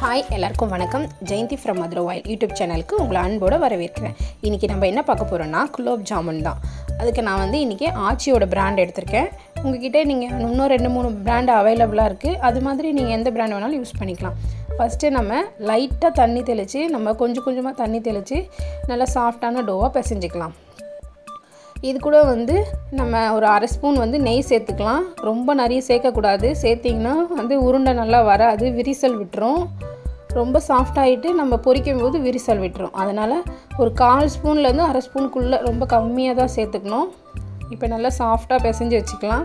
hi எல்லாருக்கும் வணக்கம் Jayanthi from Madurai வாயில் யூடியூப் சேனலுக்கு உங்களை அன்போடு வரவேற்கிறேன் இன்றைக்கி நம்ம என்ன பார்க்க போகிறோன்னா குலோப் ஜாமுன் தான் அதுக்கு நான் வந்து இன்றைக்கி ஆச்சியோட பிராண்ட் எடுத்திருக்கேன் உங்ககிட்ட நீங்கள் இன்னும் ரெண்டு மூணு பிராண்ட் அவைலபிளாக இருக்குது அது மாதிரி நீங்கள் எந்த பிராண்ட் வேணாலும் யூஸ் பண்ணிக்கலாம் ஃபஸ்ட்டு நம்ம லைட்டாக தண்ணி தெளித்து நம்ம கொஞ்சம் கொஞ்சமாக தண்ணி தெளித்து நல்லா சாஃப்டான டோவாக பிசைஞ்சிக்கலாம் இது கூட வந்து நம்ம ஒரு அரை ஸ்பூன் வந்து நெய் சேர்த்துக்கலாம் ரொம்ப நிறைய சேர்க்கக்கூடாது சேர்த்திங்கன்னா வந்து உருண்டை நல்லா வராது விரிசல் விட்டுரும் ரொம்ப சாஃப்டாகிட்டு நம்ம பொரிக்கும் போது விரிசல் விட்டுரும் அதனால் ஒரு கால் ஸ்பூன்லேருந்து அரை ஸ்பூனுக்குள்ளே ரொம்ப கம்மியாக தான் சேர்த்துக்கணும் இப்போ நல்லா சாஃப்டாக பிசைஞ்சு வச்சுக்கலாம்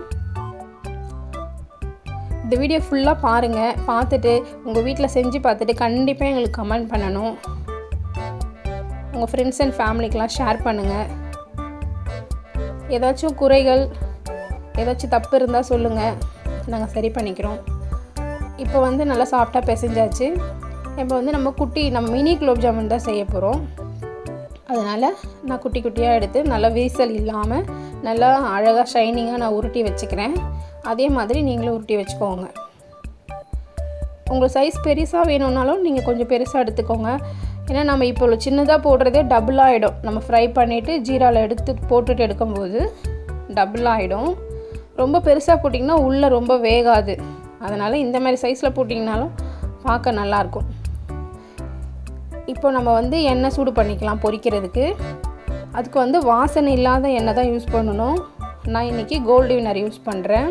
இந்த வீடியோ ஃபுல்லாக பாருங்கள் பார்த்துட்டு உங்கள் வீட்டில் செஞ்சு பார்த்துட்டு கண்டிப்பாக எங்களுக்கு கமெண்ட் பண்ணணும் உங்கள் ஃப்ரெண்ட்ஸ் அண்ட் ஃபேமிலிக்கெலாம் ஷேர் பண்ணுங்கள் ஏதாச்சும் குறைகள் ஏதாச்சும் தப்பு இருந்தால் சொல்லுங்கள் நாங்கள் சரி பண்ணிக்கிறோம் இப்போ வந்து நல்லா சாஃப்டாக பிசைஞ்சாச்சு இப்போ வந்து நம்ம குட்டி நம்ம மினி குலோப் ஜாமுன் தான் செய்ய போகிறோம் அதனால் நான் குட்டி குட்டியாக எடுத்து நல்லா விரிசல் இல்லாமல் நல்லா அழகாக ஷைனிங்காக நான் உருட்டி வச்சுக்கிறேன் அதே மாதிரி நீங்களும் உருட்டி வச்சுக்கோங்க உங்கள் சைஸ் பெருசாக வேணும்னாலும் நீங்கள் கொஞ்சம் பெருசாக எடுத்துக்கோங்க ஏன்னா நம்ம இப்போ சின்னதாக போடுறதே டபுள் ஆகிடும் நம்ம ஃப்ரை பண்ணிவிட்டு ஜீராவில் எடுத்து போட்டுட்டு எடுக்கும்போது டபுள் ஆகிடும் ரொம்ப பெருசாக போட்டிங்கன்னா உள்ளே ரொம்ப வேகாது அதனால் இந்த மாதிரி சைஸில் போட்டிங்கனாலும் பார்க்க நல்லாயிருக்கும் இப்போ நம்ம வந்து எண்ணெய் சூடு பண்ணிக்கலாம் பொரிக்கிறதுக்கு அதுக்கு வந்து வாசனை இல்லாத எண்ணெய் தான் யூஸ் பண்ணணும் நான் இன்றைக்கி கோல்டு வினர் யூஸ் பண்ணுறேன்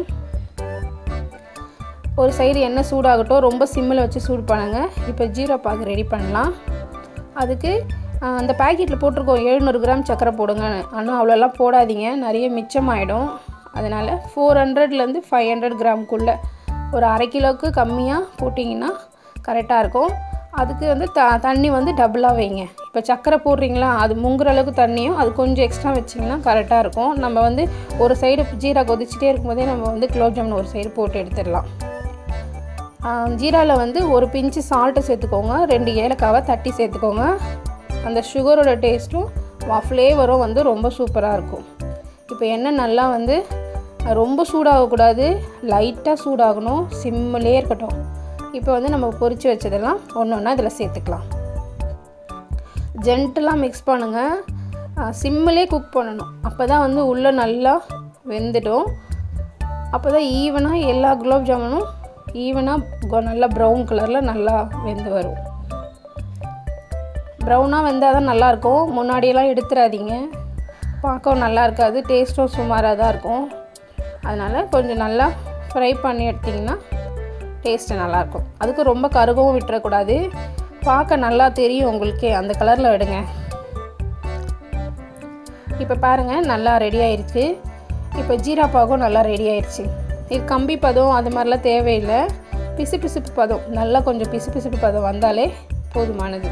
ஒரு சைடு எண்ணெய் சூடாகட்டும் ரொம்ப சிம்மில் வச்சு சூடு பண்ணுங்கள் இப்போ ஜீரோ பாகு ரெடி பண்ணலாம் அதுக்கு அந்த பேக்கெட்டில் போட்டிருக்கோம் எழுநூறு கிராம் சர்க்கரை போடுங்க ஆனால் அவ்வளோலாம் போடாதீங்க நிறைய மிச்சமாயிடும் அதனால் ஃபோர் ஹண்ட்ரட்லேருந்து ஃபைவ் ஹண்ட்ரட் கிராம்குள்ளே ஒரு அரை கிலோவுக்கு கம்மியாக போட்டிங்கன்னா கரெக்டாக இருக்கும் அதுக்கு வந்து த தண்ணி வந்து டபுளாக வைங்க இப்போ சர்க்கரை போடுறீங்களா அது முங்குற அளவுக்கு தண்ணியும் அது கொஞ்சம் எக்ஸ்ட்ரா வச்சிங்கன்னா கரெக்டாக இருக்கும் நம்ம வந்து ஒரு சைடு ஜீரா கொதிச்சிட்டே இருக்கும்போதே நம்ம வந்து குலோப் ஜாமுன் ஒரு சைடு போட்டு எடுத்துடலாம் ஜீராவில் வந்து ஒரு பிஞ்சு சால்ட்டு சேர்த்துக்கோங்க ரெண்டு ஏலக்காவை தட்டி சேர்த்துக்கோங்க அந்த சுகரோட டேஸ்ட்டும் ஃப்ளேவரும் வந்து ரொம்ப சூப்பராக இருக்கும் இப்போ எண்ணெய் நல்லா வந்து ரொம்ப சூடாகக்கூடாது லைட்டாக சூடாகணும் சிம்மிலே இருக்கட்டும் இப்போ வந்து நம்ம பொரித்து வச்சதெல்லாம் ஒன்று ஒன்றா இதில் சேர்த்துக்கலாம் ஜென்டலாக மிக்ஸ் பண்ணுங்கள் சிம்மிலே குக் பண்ணணும் அப்போ தான் வந்து உள்ளே நல்லா வெந்துடும் அப்போ தான் ஈவனாக எல்லா குலோப் ஜாமுனும் ஈவனாக நல்லா ப்ரௌன் கலரில் நல்லா வெந்து வரும் ப்ரௌனாக வெந்தால் தான் நல்லாயிருக்கும் முன்னாடியெல்லாம் எடுத்துடாதீங்க பார்க்கவும் நல்லா இருக்காது டேஸ்ட்டும் சுமாராக தான் இருக்கும் அதனால் கொஞ்சம் நல்லா ஃப்ரை பண்ணி எடுத்திங்கன்னா டேஸ்ட்டு நல்லாயிருக்கும் அதுக்கு ரொம்ப கருகவும் விட்டுறக்கூடாது பார்க்க நல்லா தெரியும் உங்களுக்கே அந்த கலரில் விடுங்க இப்போ பாருங்கள் நல்லா ரெடி ஆயிடுச்சு இப்போ ஜீரா பாகும் நல்லா ரெடி ஆயிடுச்சு இது கம்பி பதம் அது மாதிரிலாம் தேவையில்லை பிசு பிசுப்பு பதம் நல்லா கொஞ்சம் பிசு பிசுப்பு பதம் வந்தாலே போதுமானது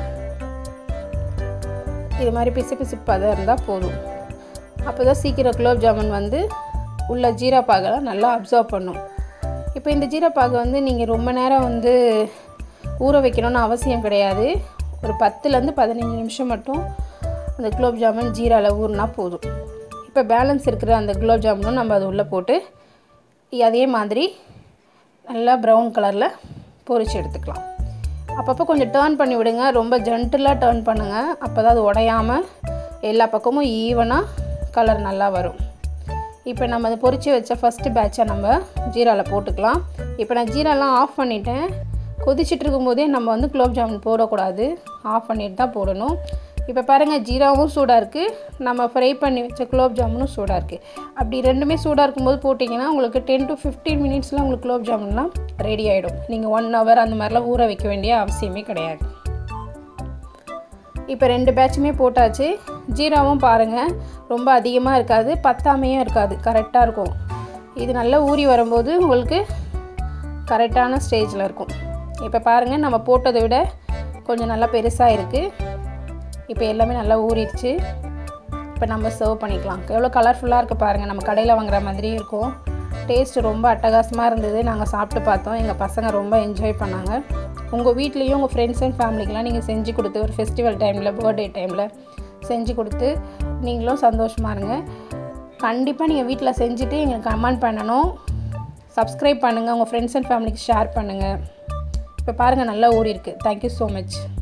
இது மாதிரி பிசு பிசுப்பு பதம் இருந்தால் போதும் அப்போ தான் சீக்கிரம் குலோப் ஜாமுன் வந்து உள்ள ஜீரா பாகெல்லாம் நல்லா அப்சர்வ் பண்ணும் இப்போ இந்த ஜீரா பாகை வந்து நீங்கள் ரொம்ப நேரம் வந்து ஊற வைக்கணும்னு அவசியம் கிடையாது ஒரு பத்துலேருந்து பதினஞ்சு நிமிஷம் மட்டும் அந்த குலோப் ஜாமுன் ஜீராவில் ஊறினா போதும் இப்போ பேலன்ஸ் இருக்கிற அந்த குலோப் ஜாமுனும் நம்ம அது உள்ளே போட்டு அதே மாதிரி நல்லா ப்ரௌன் கலரில் பொரித்து எடுத்துக்கலாம் அப்பப்போ கொஞ்சம் டேர்ன் பண்ணி விடுங்க ரொம்ப ஜென்டிலாக டேர்ன் பண்ணுங்கள் அப்போ தான் அது உடையாமல் எல்லா பக்கமும் ஈவனாக கலர் நல்லா வரும் இப்போ நம்ம அதை பொரித்து வச்ச ஃபஸ்ட்டு பேட்சை நம்ம ஜீராவில் போட்டுக்கலாம் இப்போ நான் ஜீராலாம் ஆஃப் பண்ணிட்டேன் கொதிச்சுட்டு இருக்கும்போதே நம்ம வந்து குலோப் ஜாமுன் போடக்கூடாது ஆஃப் பண்ணிட்டு தான் போடணும் இப்போ பாருங்கள் ஜீராவும் சூடாக இருக்குது நம்ம ஃப்ரை பண்ணி வச்ச குலோப் ஜாமுனும் சூடாக இருக்குது அப்படி ரெண்டுமே சூடாக இருக்கும்போது போட்டிங்கன்னா உங்களுக்கு டென் டு ஃபிஃப்டீன் மினிட்ஸில் உங்களுக்கு குலோப் ஜாமுன்லாம் ரெடி ஆகிடும் நீங்கள் ஒன் ஹவர் அந்த மாதிரிலாம் ஊற வைக்க வேண்டிய அவசியமே கிடையாது இப்போ ரெண்டு பேட்சுமே போட்டாச்சு ஜீராவும் பாருங்கள் ரொம்ப அதிகமாக இருக்காது பத்தாமையும் இருக்காது கரெக்டாக இருக்கும் இது நல்லா ஊறி வரும்போது உங்களுக்கு கரெக்டான ஸ்டேஜில் இருக்கும் இப்போ பாருங்கள் நம்ம போட்டதை விட கொஞ்சம் நல்லா பெருசாக இருக்குது இப்போ எல்லாமே நல்லா ஊறிடுச்சு இப்போ நம்ம சர்வ் பண்ணிக்கலாம் எவ்வளோ கலர்ஃபுல்லாக இருக்குது பாருங்கள் நம்ம கடையில் வாங்குற மாதிரி இருக்கும் டேஸ்ட் ரொம்ப அட்டகாசமாக இருந்தது நாங்கள் சாப்பிட்டு பார்த்தோம் எங்கள் பசங்க ரொம்ப என்ஜாய் பண்ணாங்க உங்கள் வீட்லேயும் உங்கள் ஃப்ரெண்ட்ஸ் அண்ட் ஃபேமிலிக்கெலாம் நீங்கள் செஞ்சு கொடுத்து ஒரு ஃபெஸ்டிவல் டைமில் பர்த்டே டைமில் செஞ்சு கொடுத்து நீங்களும் சந்தோஷமாக இருங்க கண்டிப்பாக நீங்கள் வீட்டில் செஞ்சுட்டு எங்களுக்கு கமெண்ட் பண்ணணும் சப்ஸ்கிரைப் பண்ணுங்கள் உங்கள் ஃப்ரெண்ட்ஸ் அண்ட் ஃபேமிலிக்கு ஷேர் பண்ணுங்கள் இப்போ பாருங்கள் நல்லா ஊறி இருக்கு தேங்க்யூ ஸோ மச்